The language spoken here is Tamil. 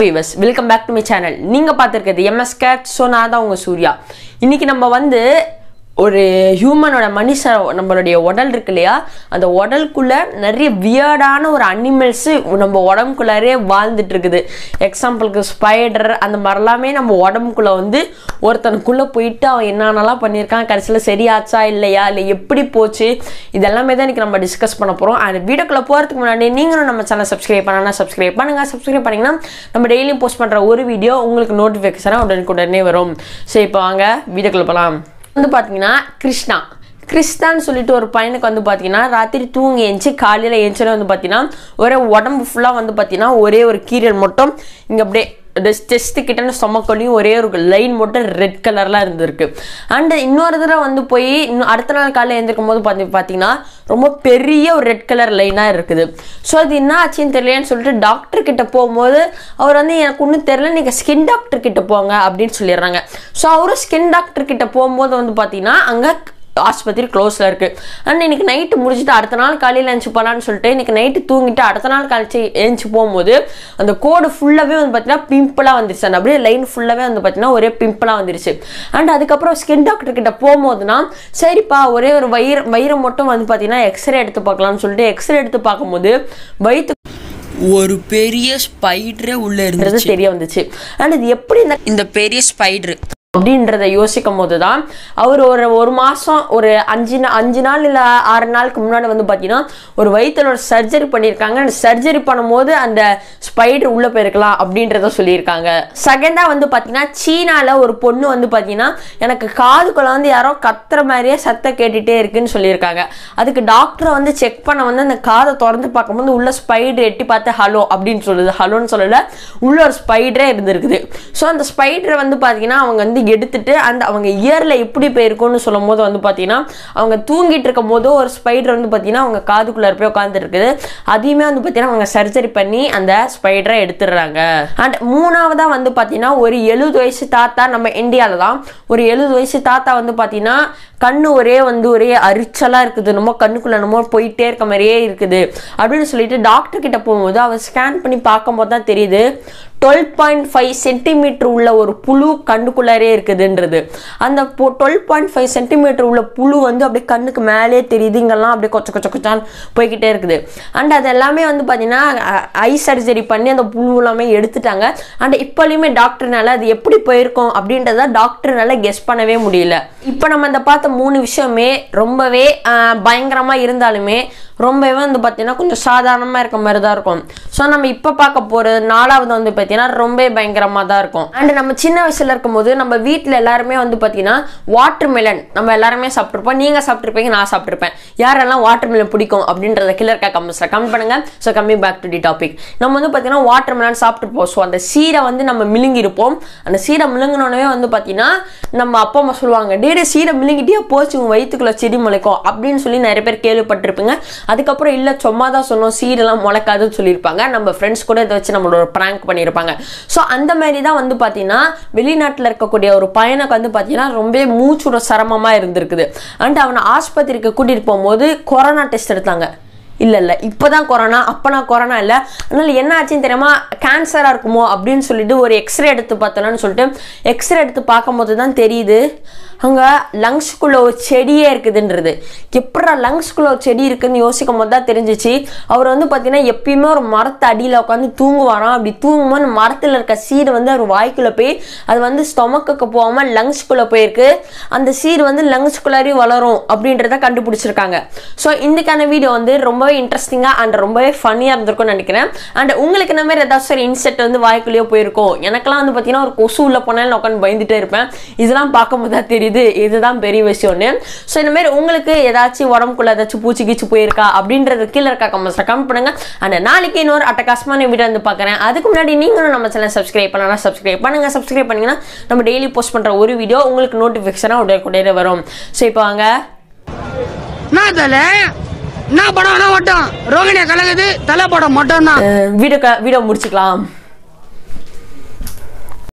viewers welcome back to my channel நீங்கள் பார்த்துருக்கிறது எம்எஸ் கேட் ஸோ நான் தான் உங்கள் சூர்யா இன்னைக்கு நம்ம வந்து ஒரு ஹியூமனோட மனுஷ நம்மளுடைய உடல் இருக்கு இல்லையா அந்த உடலுக்குள்ள நிறைய வியர்டான ஒரு அனிமல்ஸு நம்ம உடம்புக்குள்ளாரே வாழ்ந்துட்டு இருக்குது எக்ஸாம்பிளுக்கு ஸ்பைடர் அந்த மாதிரிலாமே நம்ம உடம்புக்குள்ள வந்து ஒருத்தனுக்குள்ள போயிட்டு அவன் என்னென்னலாம் பண்ணியிருக்கான் கடைசியில் சரியாச்சா இல்லையா இல்லை எப்படி போச்சு இதெல்லாமே தான் இன்னைக்கு நம்ம டிஸ்கஸ் பண்ண போகிறோம் அந்த வீடியோக்குள்ள போகிறதுக்கு முன்னாடி நீங்களும் நம்ம சேனல் சப்ஸ்கிரைப் பண்ணனா சப்ஸ்கிரைப் பண்ணுங்க சப்ஸ்கிரைப் பண்ணிங்கன்னா நம்ம டெய்லியும் போஸ்ட் பண்ணுற ஒரு வீடியோ உங்களுக்கு நோட்டிஃபிகேஷனாக உடனுக்கு உடனே வரும் சரி இப்போ வாங்க வீடியோக்குள்ள போகலாம் வந்து பார்த்தீங்கன்னா கிருஷ்ணா கிறிஸ்தான்னு சொல்லிட்டு ஒரு பையனுக்கு வந்து பார்த்தீங்கன்னா ராத்திரி தூங்கி எழுந்துச்சு காலையில் எழுந்துச்சுன்னு வந்து பார்த்தீங்கன்னா ஒரே உடம்பு ஃபுல்லாக வந்து பார்த்தீங்கன்னா ஒரே ஒரு கீரல் மட்டும் இங்கே அப்படியே டெஸ்ட் கிட்ட ஸ்டொமக்கோலையும் ஒரே ஒரு லைன் மட்டும் ரெட் கலர்லாம் இருந்திருக்கு அண்ட் இன்னொரு தடவை வந்து போய் இன்னும் அடுத்த நாள் காலையில் எழுந்திருக்கும் போது பார்த்தி பார்த்தீங்கன்னா ரொம்ப பெரிய ஒரு ரெட் கலர் லைனாக இருக்குது ஸோ அது என்ன ஆச்சுன்னு தெரியலன்னு சொல்லிட்டு டாக்டர் கிட்ட போகும்போது அவர் வந்து எனக்கு ஒன்றும் தெரியல நீங்கள் ஸ்கின் டாக்டர் கிட்ட போங்க அப்படின்னு சொல்லிடுறாங்க ஸோ அவரும் ஸ்கின் டாக்டர் கிட்ட போகும்போது வந்து பார்த்தீங்கன்னா அங்கே ஆஸ்பத்திரி க்ளோஸில் இருக்குது அண்ட் இன்னைக்கு நைட்டு முடிச்சுட்டு அடுத்த நாள் காலையில் எழுந்துச்சு போகலான்னு சொல்லிட்டு இன்னைக்கு நைட்டு தூங்கிட்டு அடுத்த நாள் கழிச்சு எழுந்துச்சு போகும்போது அந்த கோடு ஃபுல்லாகவே வந்து பார்த்தீங்கன்னா பிம்பிளாக வந்துருச்சு அந்த அப்படியே லைன் ஃபுல்லாகவே வந்து பார்த்தீங்கன்னா ஒரே பிம்பிளாக வந்துருச்சு அண்ட் அதுக்கப்புறம் ஸ்கின் டாக்டர் கிட்ட போகும்போதுனா சரிப்பா ஒரே ஒரு வயிறு வயிறு மட்டும் வந்து பார்த்தீங்கன்னா எக்ஸ்ரே எடுத்து பார்க்கலாம்னு சொல்லிட்டு எக்ஸ்ரே எடுத்து பார்க்கும்போது வயிற்று ஒரு பெரிய ஸ்பைடரே உள்ள இருந்துச்சு தெரிய வந்துச்சு அண்ட் இது எப்படி இந்த இந்த பெரிய ஸ்பைடர் அப்படின்றத யோசிக்கும் போது தான் அவர் ஒரு ஒரு மாதம் ஒரு அஞ்சு நா அஞ்சு நாள் இல்லை ஆறு நாளுக்கு முன்னாடி வந்து பார்த்தீங்கன்னா ஒரு வயிற்றுல ஒரு சர்ஜரி பண்ணியிருக்காங்க அந்த சர்ஜரி பண்ணும்போது அந்த ஸ்பைடர் உள்ளே போயிருக்கலாம் அப்படின்றத சொல்லியிருக்காங்க செகண்டாக வந்து பார்த்தீங்கன்னா சீனாவில் ஒரு பொண்ணு வந்து பார்த்தீங்கன்னா எனக்கு காதுக்குள்ள வந்து யாரோ கத்துற மாதிரியே சத்தம் கேட்டுகிட்டே இருக்குன்னு சொல்லியிருக்காங்க அதுக்கு டாக்டரை வந்து செக் பண்ண வந்து அந்த காதை திறந்து பார்க்கும்போது உள்ள ஸ்பைடர் எட்டி பார்த்து ஹலோ அப்படின்னு சொல்லுது ஹலோன்னு சொல்லலை உள்ள ஒரு ஸ்பைடரே இருந்திருக்குது ஸோ அந்த ஸ்பைடரை வந்து பார்த்தீங்கன்னா அவங்க வந்து எடுத்துட்டு அந்த அவங்க இயரில் எப்படி போயிருக்கும்னு சொல்லும் போது வந்து பார்த்தீங்கன்னா அவங்க தூங்கிட்டு இருக்கும் போது ஒரு ஸ்பைடர் வந்து பார்த்தீங்கன்னா அவங்க காதுக்குள்ளே போய் உட்காந்துருக்குது அதையுமே வந்து பார்த்தீங்கன்னா அவங்க சர்ஜரி பண்ணி அந்த ஸ்பைடரை எடுத்துடுறாங்க அண்ட் மூணாவதாக வந்து பார்த்தீங்கன்னா ஒரு எழுபது வயசு தாத்தா நம்ம இந்தியாவில் தான் ஒரு எழுபது வயசு தாத்தா வந்து பார்த்தீங்கன்னா கண்ணு ஒரே வந்து ஒரே அரிச்சலாக இருக்குது நம்ம கண்ணுக்குள்ள நம்ம போயிட்டே இருக்க மாதிரியே இருக்குது அப்படின்னு சொல்லிட்டு டாக்டர் கிட்ட போகும்போது அவர் ஸ்கேன் பண்ணி பார்க்கும்போது தான் தெரியுது டுவெல் பாயிண்ட் ஃபைவ் சென்டிமீட்டர் உள்ள ஒரு புழு கண்ணுக்குள்ளாரே இருக்குதுன்றது அந்த டுவெல் பாயிண்ட் ஃபைவ் சென்டிமீட்டர் உள்ள புழு வந்து அப்படியே கண்ணுக்கு மேலே தெரியுது இங்கெல்லாம் அப்படியே கொச்ச கொச்ச கொச்சான்னு போய்கிட்டே இருக்குது அண்ட் அது எல்லாமே வந்து பார்த்தீங்கன்னா ஐ சர்ஜரி பண்ணி அந்த புழு எல்லாமே எடுத்துட்டாங்க அண்ட் இப்போலையுமே டாக்டர்னால அது எப்படி போயிருக்கோம் அப்படின்றத டாக்டர்னால கெஸ் பண்ணவே முடியல இப்போ நம்ம இந்த பார்த்த மூணு விஷயமே ரொம்பவே பயங்கரமாக இருந்தாலுமே ரொம்பவே வந்து பார்த்தீங்கன்னா கொஞ்சம் சாதாரணமாக இருக்க மாதிரி தான் இருக்கும் ஸோ நம்ம இப்போ பார்க்க போகிறது நாலாவது வந்து பார்த்தீங்கன்னா ரொம்ப பயங்கரமாக தான் இருக்கும் அண்ட் நம்ம சின்ன வயசில் இருக்கும்போது நம்ம வீட்டில் எல்லாருமே வந்து பார்த்தீங்கன்னா வாட்டர் மெலன் நம்ம எல்லாருமே சாப்பிட்ருப்போம் நீங்கள் சாப்பிட்ருப்பீங்க நான் சாப்பிட்ருப்பேன் யாரெல்லாம் வாட்டர் மெலன் பிடிக்கும் அப்படின்றத கீழே இருக்க கமெண்ட்ஸில் கமெண்ட் பண்ணுங்க ஸோ கம்மி பேக் டு டி டாபிக் நம்ம வந்து பார்த்தீங்கன்னா வாட்டர் மெலன் சாப்பிட்ருப்போம் ஸோ அந்த சீரை வந்து நம்ம மிழுங்கிருப்போம் அந்த சீரை மிழுங்கினோடனே வந்து பார்த்தீங்கன்னா நம்ம அப்பா அம்மா சொல்லுவாங்க டேடே சீரை மிழுங்கிட்டே போச்சு உங்கள் வயிற்றுக்குள்ள செடி முளைக்கும் அப்படின்னு சொல்லி நிறைய பேர் கேள்விப்பட்டிருப்பீங்க அதுக்கப்புறம் இல்லை சும்மா தான் சொன்னோம் சீரெல்லாம் முளைக்காதுன்னு சொல்லியிருப்பாங்க நம்ம ஃப்ரெண்ட்ஸ் கூட இதை வச்சு நம்மளோட ப்ராங்க் பண்ணியிருப்பாங்க ஸோ அந்த மாதிரி தான் வந்து பார்த்தீங்கன்னா வெளிநாட்டில் இருக்கக்கூடிய ஒரு பையனுக்கு வந்து பார்த்தீங்கன்னா ரொம்ப மூச்சுட சிரமமாக இருந்திருக்குது அண்ட் அவனை ஆஸ்பத்திரிக்கு கூட்டிகிட்டு போகும்போது கொரோனா டெஸ்ட் எடுத்தாங்க இல்லை இல்லை இப்போ தான் கொரோனா அப்போ நான் கொரோனா இல்லை அதனால் என்ன ஆச்சுன்னு தெரியாமா கேன்சராக இருக்குமோ அப்படின்னு சொல்லிட்டு ஒரு எக்ஸ்ரே எடுத்து பார்த்தோன்னு சொல்லிட்டு எக்ஸ்ரே எடுத்து பார்க்கும்போது தான் தெரியுது அங்கே லங்ஸ்குள்ளே ஒரு செடியே இருக்குதுன்றது எப்படா லங்ஸ்குள்ளே ஒரு செடி இருக்குதுன்னு யோசிக்கும் போது தான் தெரிஞ்சிச்சு அவர் வந்து பார்த்தீங்கன்னா எப்பயுமே ஒரு மரத்து அடியில் உட்காந்து தூங்குவாராம் அப்படி தூங்கும்போது மரத்தில் இருக்க சீடு வந்து அவர் வாய்க்குள்ளே போய் அது வந்து ஸ்டொமக்குக்கு போகாமல் லங்ஸ்குள்ளே போயிருக்கு அந்த சீடு வந்து லங்ஸ்குள்ளாரி வளரும் அப்படின்றத கண்டுபிடிச்சிருக்காங்க ஸோ இதுக்கான வீடியோ வந்து ரொம்பவே இன்ட்ரெஸ்டிங்காக அண்ட் ரொம்பவே ஃபன்னியாக இருந்திருக்கும்னு நினைக்கிறேன் அண்ட் உங்களுக்கு இந்த மாதிரி ஏதாச்சும் ஒரு இன்செக்ட் வந்து வாய்க்குள்ளேயோ போயிருக்கும் எனக்கெல்லாம் வந்து பார்த்தீங்கன்னா ஒரு கொசு உள்ள போனாலும் உட்காந்து பயந்துட்டே இருப்பேன் இதெல்லாம் பார்க்கும்போது தான் தெரியுது இதுதான் பெரிய விஷயம்னு ஸோ இந்த மாதிரி உங்களுக்கு ஏதாச்சும் உடம்புக்குள்ள ஏதாச்சும் பூச்சி கீச்சு போயிருக்கா அப்படின்றது கீழே இருக்க கமெண்ட்ஸில் கமெண்ட் பண்ணுங்க அண்ட் நாளைக்கு இன்னொரு அட்டகாசமான வீடியோ வந்து பார்க்குறேன் அதுக்கு முன்னாடி நீங்களும் நம்ம சேனல் சப்ஸ்கிரைப் பண்ணலாம் சப்ஸ்கிரைப் பண்ணுங்க சப்ஸ்கிரைப் பண்ணீங்கன்னா நம்ம டெய்லி போஸ்ட் பண்ணுற ஒரு வீடியோ உங்களுக்கு நோட்டிஃபிகேஷனாக உடனே உடனே வரும் ஸோ இப்போ வாங்க என்ன தலை என்ன படம் வேணா மட்டும் ரோகிணியா கலங்குது தலை படம் மட்டும் தான் வீடியோ வீடியோ முடிச்சுக்கலாம்